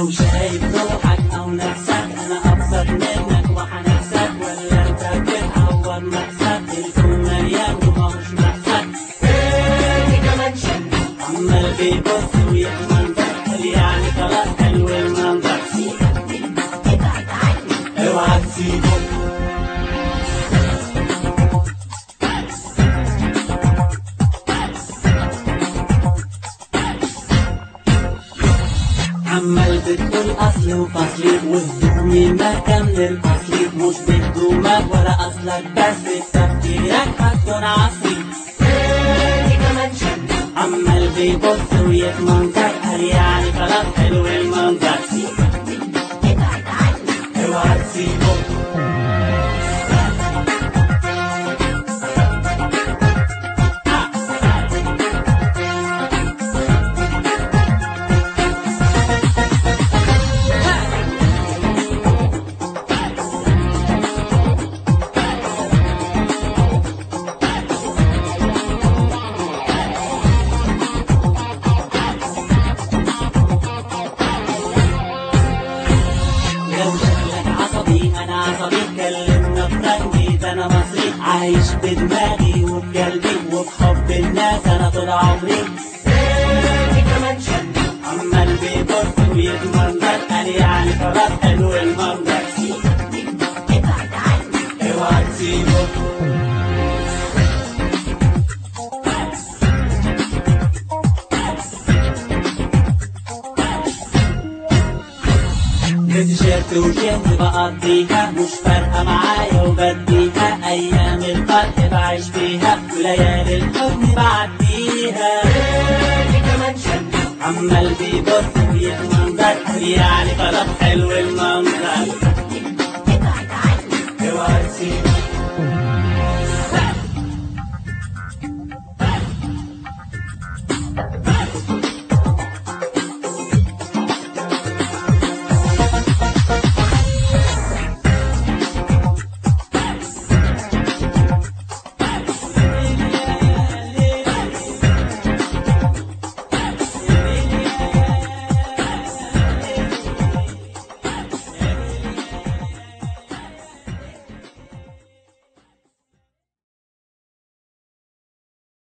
لو شايف روحك او نفسك انا ابسط منك وحنفسك ولا انت بتتعور نفسك الكون مليان وماهوش نفسك عمال بيبص ويتمنظر قال يعني خلاص حلو المنظر اوعى تسيبه عمال بتقول اصلي وفصلي وهدومي ما كامل الاصلي مش بهدومك ولا اصلك بس تفكيرك هتكون عصري عمال بيبص ويتمنظر قال يعني خلاص حلو المنظر اوعى تسيبه لو شكلك عصبي انا عصبي كلمنا فرنجي ده انا مصري عايش بدماغي وبقلبي وبحب الناس انا طول عمري عمال بيبص ويتمنظر قال يعني خلاص حلو المنظر اوعى تسيبه تيشيرت وجينز بقضيها مش فارقة معايا وبديها أيام الفرح بعيش فيها وليالي الحزن بعديها عمال بيبص ويتمنظر يعني خلاص حلو المنظر